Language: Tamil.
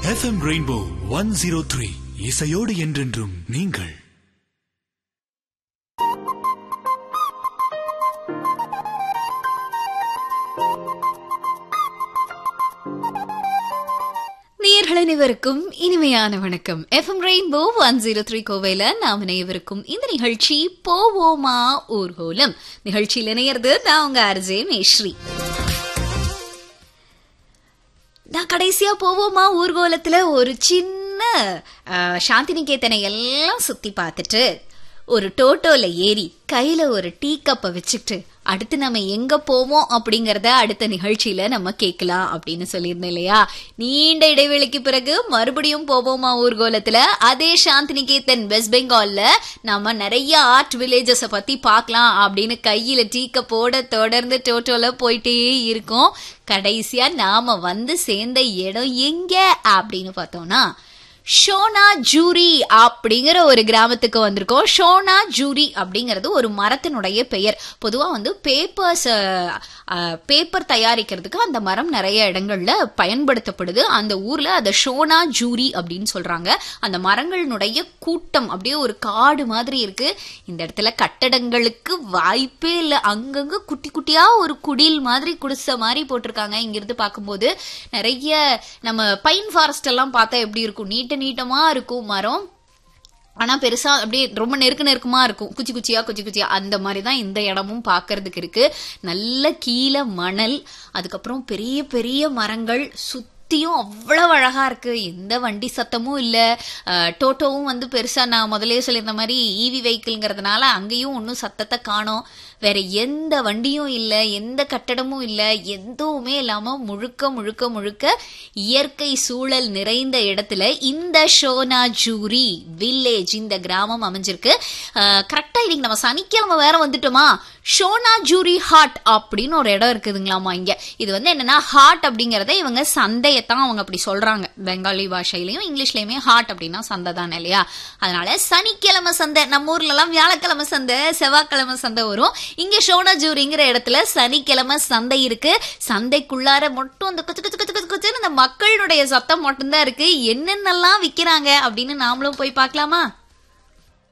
FM Rainbow one zero three இசையோடு என்றென்றும் நீங்கள் நேயர்கள் அனைவருக்கும் இனிமையான வணக்கம் FM Rainbow one zero three கோவையில நாம் இணையவருக்கும் இந்த நிகழ்ச்சி போவோமா ஊர்கோலம் நிகழ்ச்சியில் இணையிறது நான் உங்க அர்ஜே மேஸ்ரீ நான் கடைசியா போவோமா ஊர்கோலத்துல ஒரு சின்ன அஹ், சாந்தி நிகேதனை எல்லாம் சுத்தி பார்த்துட்டு ஒரு டோட்டோல ஏறி கையில ஒரு டீ கப்பை வச்சுக்கிட்டு அடுத்து நம்ம எங்க போவோம் அப்படிங்கறத அடுத்த நிகழ்ச்சியில நம்ம கேட்கலாம் அப்படின்னு சொல்லியிருந்தோம் இல்லையா நீண்ட இடைவெளிக்கு பிறகு மறுபடியும் போவோமா ஊர்கோலத்துல அதே சாந்தி நிகேதன் வெஸ்ட் பெங்கால்ல நம்ம நிறைய ஆர்ட் வில்லேஜஸ பத்தி பார்க்கலாம் அப்படின்னு கையில டீ கப்போட தொடர்ந்து டோட்டோல போயிட்டே இருக்கோம் கடைசியா நாம வந்து சேர்ந்த இடம் எங்க அப்படின்னு பார்த்தோம்னா ஷோனா ஜூரி அப்படிங்கிற ஒரு கிராமத்துக்கு வந்திருக்கோம் ஷோனா ஜூரி அப்படிங்கிறது ஒரு மரத்தினுடைய பெயர் பொதுவா வந்து பேப்பர்ஸ் பேப்பர் தயாரிக்கிறதுக்கு அந்த மரம் நிறைய இடங்கள்ல பயன்படுத்தப்படுது அந்த ஊர்ல அதை ஷோனா ஜூரி அப்படின்னு சொல்றாங்க அந்த மரங்களினுடைய கூட்டம் அப்படியே ஒரு காடு மாதிரி இருக்கு இந்த இடத்துல கட்டடங்களுக்கு வாய்ப்பே இல்லை அங்கங்க குட்டி குட்டியா ஒரு குடில் மாதிரி குடிசை மாதிரி போட்டிருக்காங்க இங்கிருந்து பார்க்கும்போது நிறைய நம்ம பைன் ஃபாரஸ்ட் எல்லாம் பார்த்தா எப்படி இருக்கும் நீட்ட நீட்டமா இருக்கும் மரம் ஆனா பெருசா அப்படியே ரொம்ப நெருக்க நெருக்கமா இருக்கும் குச்சி குச்சியா குச்சி குச்சியா அந்த மாதிரி தான் இந்த இடமும் பார்க்கிறதுக்கு இருக்கு நல்ல கீழே மணல் அதுக்கப்புறம் பெரிய பெரிய மரங்கள் சுத்தியும் அவ்வளவு அழகா இருக்கு எந்த வண்டி சத்தமும் இல்ல அஹ், டோட்டோவும் வந்து பெருசா நான் முதல்லயே சொல்லியிருந்த மாதிரி ஈவி வெஹிக்கிள்ங்கிறதுனால அங்கேயும் ஒன்றும் சத்தத்தை காணோம் வேற எந்த வண்டியும் இல்ல எந்த கட்டடமும் இல்ல எதுவுமே இல்லாம முழுக்க முழுக்க முழுக்க இயற்கை சூழல் நிறைந்த இடத்துல இந்த ஷோனாஜூரி வில்லேஜ் இந்த கிராமம் அமைஞ்சிருக்கு கரெக்டா இன்னைக்கு நம்ம சனிக்கிழமை வேற வந்துட்டோமா ஷோனாஜூரி ஹாட் அப்படின்னு ஒரு இடம் இருக்குதுங்களாமா இங்க இது வந்து என்னன்னா ஹாட் அப்படிங்கறத இவங்க சந்தையத்தான் அவங்க அப்படி சொல்றாங்க பெங்காலி பாஷையிலயும் இங்கிலீஷ்லயுமே ஹாட் அப்படின்னா சந்தை தானே இல்லையா அதனால சனிக்கிழமை சந்தை நம்ம ஊர்ல எல்லாம் வியாழக்கிழமை சந்தை செவ்வாய்க்கிழமை சந்தை வரும் இங்க ஷோனாஜூரிங்கிற இடத்துல சனிக்கிழமை சந்தை இருக்கு சந்தைக்குள்ளார மட்டும் அந்த குச்சு குச்சு குச்சு குச்சு குச்சுன்னு இந்த மக்களுடைய சத்தம் மட்டும்தான் இருக்கு என்னென்னலாம் விக்கிறாங்க அப்படின்னு நாமளும் போய் பார்க்கலாமா